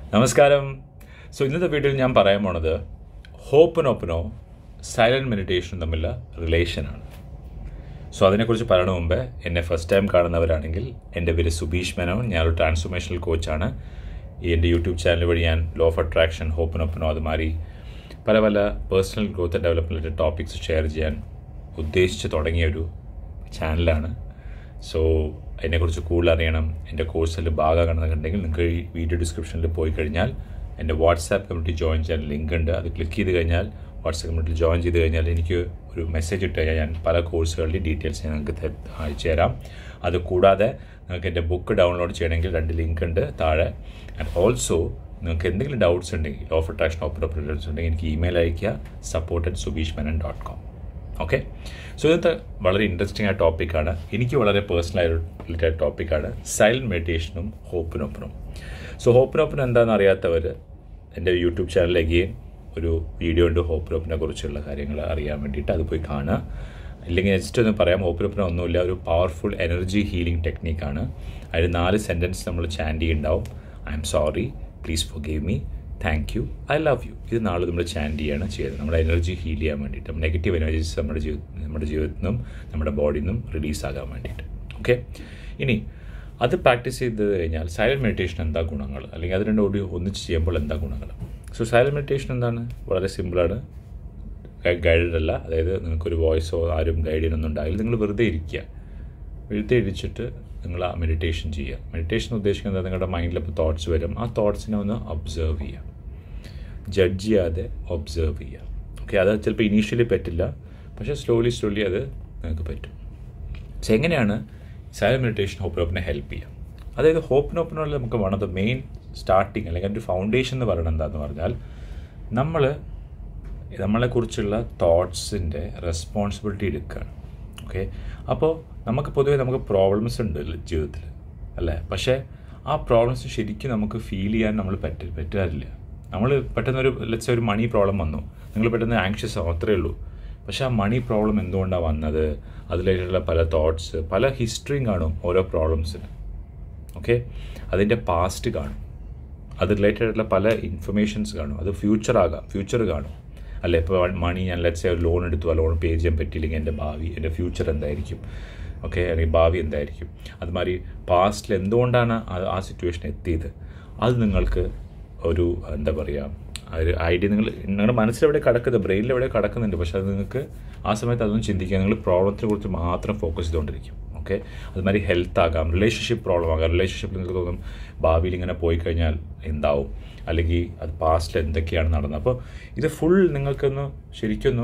നമസ്കാരം സോ ഇന്നത്തെ വീഡിയോയിൽ ഞാൻ പറയാൻ പോണത് ഹോപ്പനോപ്പനോ സൈലൻറ്റ് മെഡിറ്റേഷനും തമ്മിലുള്ള റിലേഷനാണ് സോ അതിനെക്കുറിച്ച് പറയണ മുമ്പേ എന്നെ ഫസ്റ്റ് ടൈം കാണുന്നവരാണെങ്കിൽ എൻ്റെ പേര് സുബീഷ് മേനോൻ ഞാനൊരു ട്രാൻസ്ഫോർമേഷണൽ കോച്ചാണ് ഈ എൻ്റെ യൂട്യൂബ് ചാനൽ വഴി ഞാൻ ലോ ഓഫ് അട്രാക്ഷൻ ഹോപ്പനോപ്പനോ അതുമാതിരി പല പല personal growth development topics share ചെയ്യാൻ ഉദ്ദേശിച്ച് തുടങ്ങിയ ഒരു ചാനലാണ് സോ അതിനെക്കുറിച്ച് കൂടുതൽ അറിയണം എൻ്റെ കോഴ്സിൽ ഭാഗമാകണമെന്നുണ്ടെങ്കിൽ നിങ്ങൾക്ക് ഈ വീഡിയോ ഡിസ്ക്രിപ്ഷനിൽ പോയി കഴിഞ്ഞാൽ എൻ്റെ വാട്സാപ്പ് കമ്മ്യൂണിറ്റി ജോയിൻ ചെയ്യാൻ ലിങ്ക് ഉണ്ട് അത് ക്ലിക്ക് ചെയ്ത് കഴിഞ്ഞാൽ വാട്സാപ്പ് കമ്മ്യൂണിറ്റിയിൽ ജോയിൻ ചെയ്ത് കഴിഞ്ഞാൽ എനിക്ക് ഒരു മെസ്സേജ് ഇട്ട് കഴിഞ്ഞാൽ ഞാൻ പല കോഴ്സുകളുടെയും ഡീറ്റെയിൽസ് ഞാൻ നിങ്ങൾക്ക് ത- അയച്ചു തരാം അത് കൂടാതെ നിങ്ങൾക്ക് എൻ്റെ ബുക്ക് ഡൗൺലോഡ് ചെയ്യണമെങ്കിൽ രണ്ട് ലിങ്ക് ഉണ്ട് താഴെ ആൻഡ് ഓൾസോ നിങ്ങൾക്ക് എന്തെങ്കിലും ഡൗട്ട്സ് ഉണ്ടെങ്കിൽ ലോ ഓഫ് അട്രാക്ഷൻ ഓപ്പർ ഡൗട്ട്സ് ഉണ്ടെങ്കിൽ എനിക്ക് ഇമെയിൽ അയയ്ക്കുക support at Subeesh Menon dot com okay so ഇന്നത്തെ വളരെ ഇൻട്രസ്റ്റിംഗ് ആയ ടോപ്പിക്കാണ് എനിക്ക് വളരെ പേഴ്സണൽ ആയിട്ടുള്ള ടോപ്പിക്കാണ് സൈലൻറ്റ് മെഡിറ്റേഷനും ഹോപ്പിനൊപ്പനും സോ ഹോപ്പിനൊപ്പനും എന്താണെന്ന് അറിയാത്തവർ എൻ്റെ യൂട്യൂബ് ചാനലിൽ അഗെയിൻ ഒരു വീഡിയോ ഉണ്ട് ഹോപ്പിനൊപ്പിനെ കുറിച്ചുള്ള കാര്യങ്ങൾ അറിയാൻ വേണ്ടിയിട്ട് അത് പോയി കാണുക ഇല്ലെങ്കിൽ ജസ്റ്റ് ഒന്ന് പറയാം ഹോപ്പിനൊപ്പന ഒന്നുമില്ല ഒരു പവർഫുൾ എനർജി ഹീലിംഗ് ടെക്നിക്കാണ് അതിൽ നാല് സെൻറ്റൻസ് നമ്മൾ ചാൻഡ് ചെയ്യുന്നുണ്ടാവും I'm sorry please forgive me thank you I love you ഇത് നാളെ നമ്മൾ ചാൻഡ് ചെയ്യാണ് ചെയ്യുന്നത് നമ്മുടെ എനർജി ഹീൽ ചെയ്യാൻ വേണ്ടിയിട്ട് നെഗറ്റീവ് എനർജീസ് നമ്മുടെ ജീവിത നമ്മുടെ ജീവിതത്തിൽ നിന്നും നമ്മുടെ ബോഡിയിൽ നിന്നും റിലീസ് ആകാൻ വേണ്ടിയിട്ട് ഓക്കെ ഇനി അത് പ്രാക്ടീസ് ചെയ്ത് കഴിഞ്ഞാൽ സൈലൻറ്റ് മെഡിറ്റേഷൻ എന്താ ഗുണങ്ങൾ അല്ലെങ്കിൽ അത് രണ്ടും കൂടി ഒന്നിച്ച് ചെയ്യുമ്പോൾ എന്താ ഗുണങ്ങൾ സോ സൈലൻറ്റ് മെഡിറ്റേഷൻ എന്താണ് വളരെ സിമ്പിളാണ് ഗൈഡഡ് അല്ല അതായത് നിങ്ങൾക്കൊരു വോയിസോ ആരും ഗൈഡ് ചെയ്യാനൊന്നും ഉണ്ടാവില്ല നിങ്ങൾ വെറുതെ ഇരിക്കുക വെറുതെ ഇരിച്ചിട്ട് നിങ്ങൾ ആ മെഡിറ്റേഷൻ ചെയ്യുക മെഡിറ്റേഷൻ ഉദ്ദേശിക്കുന്നത് നിങ്ങളുടെ മൈൻഡിൽ ഇപ്പോൾ തോട്ട്സ് വരും ആ തോട്ട്സിനെ ഒന്ന് ഒബ്സേർവ് ചെയ്യുക ജഡ്ജ് ചെയ്യാതെ ഒബ്സേർവ് ചെയ്യുക ഓക്കെ അത് ചിലപ്പോൾ ഇനീഷ്യലി പറ്റില്ല പക്ഷേ സ്ലോലി സ്ലോലി അത് നിങ്ങൾക്ക് പറ്റും പക്ഷെ എങ്ങനെയാണ് സൈലൻറ്റ് മെഡിറ്റേഷൻ ഹോപ്പിനോപ്പിനെ ഹെൽപ്പ് ചെയ്യുക അതായത് ഹോപ്പിനോപ്പിനുള്ള നമുക്ക് one of the main starting അല്ലെങ്കിൽ അതിൻ്റെ ഫൗണ്ടേഷൻ എന്ന് പറയുന്നത് എന്താണെന്ന് പറഞ്ഞാൽ നമ്മൾ നമ്മളെക്കുറിച്ചുള്ള തോട്ട്സിൻ്റെ റെസ്പോൺസിബിലിറ്റി എടുക്കുകയാണ് ഓക്കെ അപ്പോൾ നമുക്ക് പൊതുവേ നമുക്ക് പ്രോബ്ലംസ് ഉണ്ട് ജീവിതത്തിൽ അല്ലേ പക്ഷേ ആ പ്രോബ്ലംസ് ശരിക്കും നമുക്ക് ഫീൽ ചെയ്യാൻ നമ്മൾ പറ്റ പറ്റാറില്ല നമ്മൾ പെട്ടെന്നൊരു ലെറ്റ്സ് ഒരു മണി പ്രോബ്ലം വന്നു നിങ്ങൾ പെട്ടെന്ന് ആങ്ഷ്യസ് ആവും അത്രേ ഉള്ളൂ പക്ഷേ ആ മണി പ്രോബ്ലം എന്തുകൊണ്ടാണ് വന്നത് അതിലായിട്ടുള്ള പല തോട്ട്സ് പല ഹിസ്റ്ററിയും കാണും ഓരോ പ്രോബ്ലംസിന് ഓക്കെ അതിൻ്റെ പാസ്റ്റ് കാണും അത് റിലേറ്റഡ് ആയിട്ടുള്ള പല ഇൻഫർമേഷൻസ് കാണും അത് ഫ്യൂച്ചർ ആകാം ഫ്യൂച്ചർ കാണും അല്ലെ ഇപ്പോൾ മണി ഞാൻ ലെറ്റ്സ് ഒരു ലോൺ എടുത്തു ആ ലോൺ പേ ചെയ്യാൻ പറ്റിയില്ലെങ്കിൽ എൻ്റെ ഭാവി എൻ്റെ ഫ്യൂച്ചർ എന്തായിരിക്കും ഓക്കെ അല്ലെങ്കിൽ ഭാവി എന്തായിരിക്കും അതുമാതിരി പാസ്റ്റിൽ എന്തുകൊണ്ടാണ് ആ- ആ സിറ്റുവേഷൻ എത്തിയത് അത് നിങ്ങൾക്ക് ഒരു എന്താ പറയുക ആ ഒരു ഐഡിയ നിങ്ങൾ നിങ്ങളുടെ മനസ്സിലെവിടെ കിടക്കുന്നത് ബ്രെയിനിൽ എവിടെ കിടക്കുന്നുണ്ട് പക്ഷെ അത് നിങ്ങൾക്ക് ആ സമയത്ത് അതൊന്നും ചിന്തിക്കുക നിങ്ങൾ പ്രോബ്ലത്തിനെ കുറിച്ച് മാത്രം ഫോക്കസ് ചെയ്തുകൊണ്ടിരിക്കും ഓക്കെ അതുമാതിരി ഹെൽത്ത് ആകാം റിലേഷൻഷിപ്പ് പ്രോബ്ലം ആകാം റിലേഷൻഷിപ്പിൽ നിങ്ങൾക്ക് തോന്നും ഭാവിയിൽ ഇങ്ങനെ പോയി കഴിഞ്ഞാൽ എന്താവും അല്ലെങ്കിൽ അത് പാസ്റ്റിൽ എന്തൊക്കെയാണ് നടന്നത് അപ്പോൾ ഇത് ഫുൾ നിങ്ങൾക്കൊന്ന് ശരിക്കൊന്ന്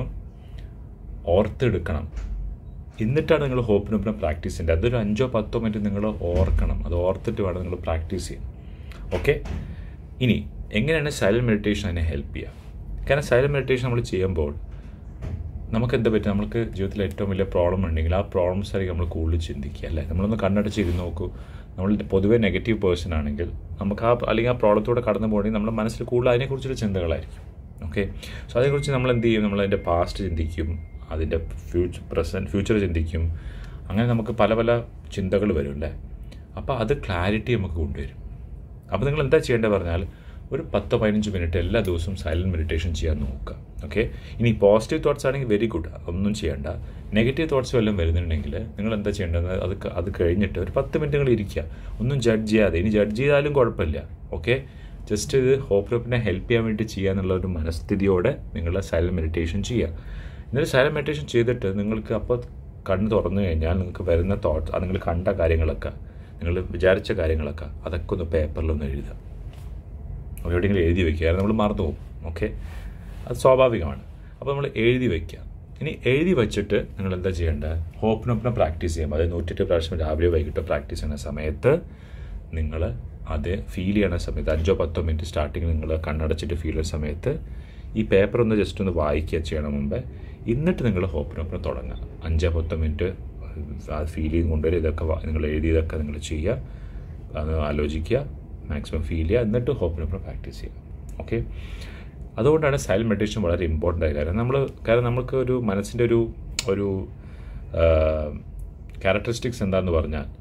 ഓർത്തെടുക്കണം എന്നിട്ടാണ് നിങ്ങൾ ഹോപ്പിനൊപ്പം പ്രാക്ടീസ് ചെയ്യേണ്ടത് അതൊരു അഞ്ചോ പത്തോ മിനിറ്റ് നിങ്ങൾ ഓർക്കണം അത് ഓർത്തിട്ട് വേണം നിങ്ങൾ പ്രാക്ടീസ് ചെയ്യാൻ ഓക്കെ ഇനി എങ്ങനെയാണ് സൈലൻറ്റ് മെഡിറ്റേഷൻ അതിനെ ഹെൽപ്പ് ചെയ്യുക കാരണം സൈലൻറ്റ് മെഡിറ്റേഷൻ നമ്മൾ ചെയ്യുമ്പോൾ നമുക്ക് എന്താ പറ്റുക നമുക്ക് ജീവിതത്തിൽ ഏറ്റവും വലിയ പ്രോബ്ലം ഉണ്ടെങ്കിൽ ആ പ്രോബ്ലംസ് ആയിരിക്കും നമ്മൾ കൂടുതൽ ചിന്തിക്കുക അല്ലേ നമ്മളൊന്ന് കണ്ണടച്ച് ഇരുന്ന് നോക്കൂ നമ്മൾ പൊതുവേ നെഗറ്റീവ് പേഴ്സൺ ആണെങ്കിൽ നമുക്ക് ആ അല്ലെങ്കിൽ ആ പ്രോബ്ലത്തൂടെ കടന്നു പോകണമെങ്കിൽ നമ്മുടെ മനസ്സിൽ കൂടുതൽ അതിനെക്കുറിച്ചുള്ള ചിന്തകളായിരിക്കും ഓക്കെ സോ അതേക്കുറിച്ച് നമ്മൾ എന്ത് ചെയ്യും നമ്മൾ അതിൻ്റെ പാസ്റ്റ് ചിന്തിക്കും അതിൻ്റെ ഫ്യൂച്ചർ പ്രസൻറ്റ് ഫ്യൂച്ചർ ചിന്തിക്കും അങ്ങനെ നമുക്ക് പല പല ചിന്തകൾ വരും അല്ലേ അപ്പോൾ അത് ക്ലാരിറ്റി നമുക്ക് കൊണ്ടുവരും അപ്പോൾ നിങ്ങൾ എന്താ ചെയ്യേണ്ടത് പറഞ്ഞാൽ ഒരു പത്തോ പതിനഞ്ച് മിനിറ്റ് എല്ലാ ദിവസവും സൈലൻറ്റ് മെഡിറ്റേഷൻ ചെയ്യാൻ നോക്കുക ഓക്കെ ഇനി പോസിറ്റീവ് തോട്ട്സ് ആണെങ്കിൽ വെരി ഗുഡ് ഒന്നും ചെയ്യേണ്ട നെഗറ്റീവ് തോട്ട്സ് വല്ലതും വരുന്നുണ്ടെങ്കിൽ നിങ്ങൾ എന്താ ചെയ്യേണ്ടത് അത് ക- അത് കഴിഞ്ഞിട്ട് ഒരു പത്ത് മിനിറ്റ് നിങ്ങൾ ഇരിക്കുക ഒന്നും ജഡ്ജ് ചെയ്യാതെ ഇനി ജഡ്ജ് ചെയ്താലും കുഴപ്പമില്ല ഓക്കെ ജസ്റ്റ് ഇത് ഹോപ്പ് ഹെൽപ്പ് ചെയ്യാൻ വേണ്ടി ചെയ്യുക എന്നുള്ള ഒരു മനസ്ഥിതിയോടെ നിങ്ങൾ സൈലൻറ്റ് മെഡിറ്റേഷൻ ചെയ്യുക എന്നിട്ട് സൈലൻറ്റ് മെഡിറ്റേഷൻ ചെയ്തിട്ട് നിങ്ങൾക്ക് അപ്പോൾ കണ്ണ് തുറന്നു കഴിഞ്ഞാൽ നിങ്ങൾക്ക് വരുന്ന തോട്ട്സ് അത് നിങ്ങൾ കണ്ട കാര്യങ്ങളൊക്കെ നിങ്ങൾ വിചാരിച്ച കാര്യങ്ങളൊക്കെ അതൊക്കെ ഒന്ന് പേപ്പറിലൊന്ന് എഴുതുക എവിടെയെങ്കിലും എഴുതി വെക്കുക കാരണം നമ്മൾ മറന്നു പോകും ഓക്കെ അത് സ്വാഭാവികമാണ് അപ്പോൾ നമ്മൾ എഴുതി വെക്കുക ഇനി എഴുതി വെച്ചിട്ട് നിങ്ങൾ എന്താ ചെയ്യേണ്ടത് ഹോപ്പിനൊപ്പം പ്രാക്ടീസ് ചെയ്യുമ്പോൾ അതായത് നൂറ്റെട്ട് പ്രാവശ്യം രാവിലെ വൈകിട്ടോ പ്രാക്ടീസ് ചെയ്യുന്ന സമയത്ത് നിങ്ങൾ അത് ഫീൽ ചെയ്യണ സമയത്ത് അഞ്ചോ പത്തോ മിനിറ്റ് സ്റ്റാർട്ടിങ് നിങ്ങൾ കണ്ണടച്ചിട്ട് ഫീൽ ചെയ്യുന്ന സമയത്ത് ഈ പേപ്പർ ഒന്ന് ജസ്റ്റ് ഒന്ന് വായിക്കുക ചെയ്യണം മുമ്പേ എന്നിട്ട് നിങ്ങൾ ഹോപ്പിനൊപ്പം തുടങ്ങുക അഞ്ചോ പത്തോ മിനിറ്റ് ആ ഫീൽ ചെയ്ത് കൊണ്ടുവരും ഇതൊക്കെ വാ- നിങ്ങൾ എഴുതിയതൊക്കെ നിങ്ങൾ ചെയ്യുക അത് ആലോചിക്കുക മാക്സിമം ഫീൽ ചെയ്യുക എന്നിട്ട് ഹോപ്പിനൊപ്പം പ്രാക്ടീസ് ചെയ്യുക ഓക്കെ അതുകൊണ്ടാണ് സൈലൻറ്റ് മെഡിറ്റേഷൻ വളരെ ഇമ്പോർട്ടൻ്റ് ആയ കാര്യം നമ്മൾ കാരണം നമുക്ക് ഒരു മനസ്സിൻ്റെ ഒരു ഒരു ക്യാരക്ടറിസ്റ്റിക്സ് എന്താണെന്ന് പറഞ്ഞാൽ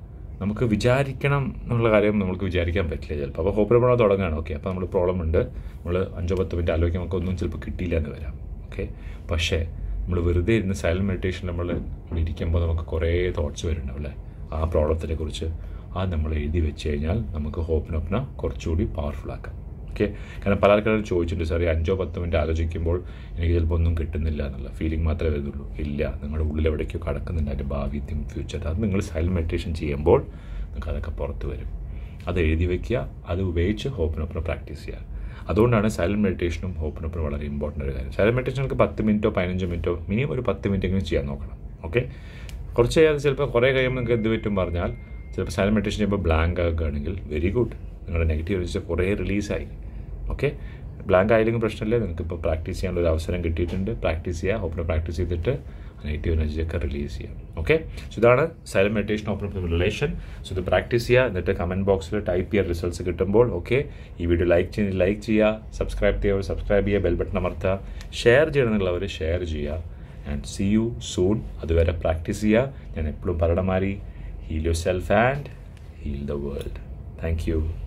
നമുക്ക് വിചാരിക്കണം എന്നുള്ള കാര്യം നമുക്ക് വിചാരിക്കാൻ പറ്റില്ല ചിലപ്പോൾ അപ്പോൾ ഹോപ്പിൽ പോകണം തുടങ്ങുകയാണ് ഓക്കെ അപ്പോൾ നമ്മൾ പ്രോബ്ലം ഉണ്ട് നമ്മൾ അഞ്ചോ പത്ത് മിനിറ്റ് ആലോചിക്കാൻ നമുക്ക് ഒന്നും ചിലപ്പോൾ കിട്ടിയില്ല എന്ന് വരാം ഓക്കെ പക്ഷേ നമ്മൾ വെറുതെ ഇരുന്ന് സൈലൻറ്റ് മെഡിറ്റേഷൻ നമ്മൾ ഇരിക്കുമ്പോൾ നമുക്ക് കുറേ തോട്ട്സ് വരുന്നുണ്ടാവും അല്ലേ ആ പ്രോബ്ലത്തിനെ കുറിച്ച് അത് നമ്മൾ എഴുതി വെച്ച് കഴിഞ്ഞാൽ നമുക്ക് ഹോപ്പിനൊപ്പന കുറച്ചുകൂടി പവർഫുൾ ആക്കാം ഓക്കെ കാരണം പല ആൾക്കാരും ചോദിച്ചിട്ടുണ്ട് സാർ ഈ അഞ്ചോ പത്തോ മിനിറ്റ് ആലോചിക്കുമ്പോൾ എനിക്ക് ചിലപ്പോൾ ഒന്നും കിട്ടുന്നില്ല എന്നുള്ള ഫീലിംഗ് മാത്രമേ വരുന്നുള്ളൂ ഇല്ല നിങ്ങളുടെ ഉള്ളിൽ എവിടേക്കോ കടക്കുന്നുണ്ട് അതിൻ്റെ ഭാവിത്യം ഫ്യൂച്ചർ അത് നിങ്ങൾ സൈലൻറ്റ് മെഡിറ്റേഷൻ ചെയ്യുമ്പോൾ നിങ്ങൾക്ക് അതൊക്കെ പുറത്ത് വരും അത് എഴുതി വെക്കുക അത് ഉപയോഗിച്ച് ഹോപ്പിനൊപ്പം പ്രാക്ടീസ് ചെയ്യുക അതുകൊണ്ടാണ് സൈലൻറ്റ് മെഡിറ്റേഷനും ഹോപ്പിനൊപ്പം വളരെ ഇമ്പോർട്ടൻ്റ് ഒരു കാര്യം സൈലൻറ്റ് മെഡിറ്റേഷൻ നമുക്ക് പത്ത് മിനിറ്റോ പതിനഞ്ച് മിനിറ്റോ മിനിമം ഒരു പത്ത് മിനിറ്റെങ്കിലും ചെയ്യാൻ നോക്കണം ഓക്കെ കുറച്ച് ചെയ്യാതെ ചിലപ്പോൾ കുറേ കഴിയുമ്പോൾ നിങ്ങൾക്ക് എന്ത് പറ്റും പറഞ്ഞാൽ ചിലപ്പോൾ സൈലൻറ്റ് മെഡിറ്റേഷൻ ചെയ്യുമ്പോൾ ബ്ലാങ്ക് ആക്കുകയാണെങ്കിൽ വെരി ഗുഡ് നിങ്ങളുടെ നെഗറ്റീവ് എനർജി കുറേ റിലീസായി ഓക്കെ ബ്ലാങ്ക് ആയില്ലെങ്കിൽ പ്രശ്നമില്ല നിങ്ങൾക്ക് ഇപ്പോൾ പ്രാക്ടീസ് ചെയ്യാനുള്ള ഒരു അവസരം കിട്ടിയിട്ടുണ്ട് പ്രാക്ടീസ് ചെയ്യുക ഓപ്പൺ പ്രാക്ടീസ് ചെയ്തിട്ട് നെഗറ്റീവ് എനർജിയൊക്കെ റിലീസ് ചെയ്യാം ഓക്കെ സോ ഇതാണ് silent meditation open relation so ഇത് പ്രാക്ടീസ് ചെയ്യുക എന്നിട്ട് കമൻറ്റ് ബോക്സിൽ ടൈപ്പ് ചെയ്യുക റിസൾട്ട്സ് കിട്ടുമ്പോൾ ഓക്കെ ഈ വീഡിയോ ലൈക്ക് ചെയ്ത് ലൈക്ക് ചെയ്യുക സബ്സ്ക്രൈബ് ചെയ്യുക സബ്സ്ക്രൈബ് ചെയ്യുക ബെൽ ബട്ടൺ അമർത്തുക ഷെയർ ചെയ്യണമെന്നുള്ളവർ ഷെയർ ചെയ്യുക ആൻഡ് സി യു സൂൺ അതുവരെ പ്രാക്ടീസ് ചെയ്യുക ഞാൻ എപ്പോഴും പറയണ മാതിരി heal yourself and heal the world thank U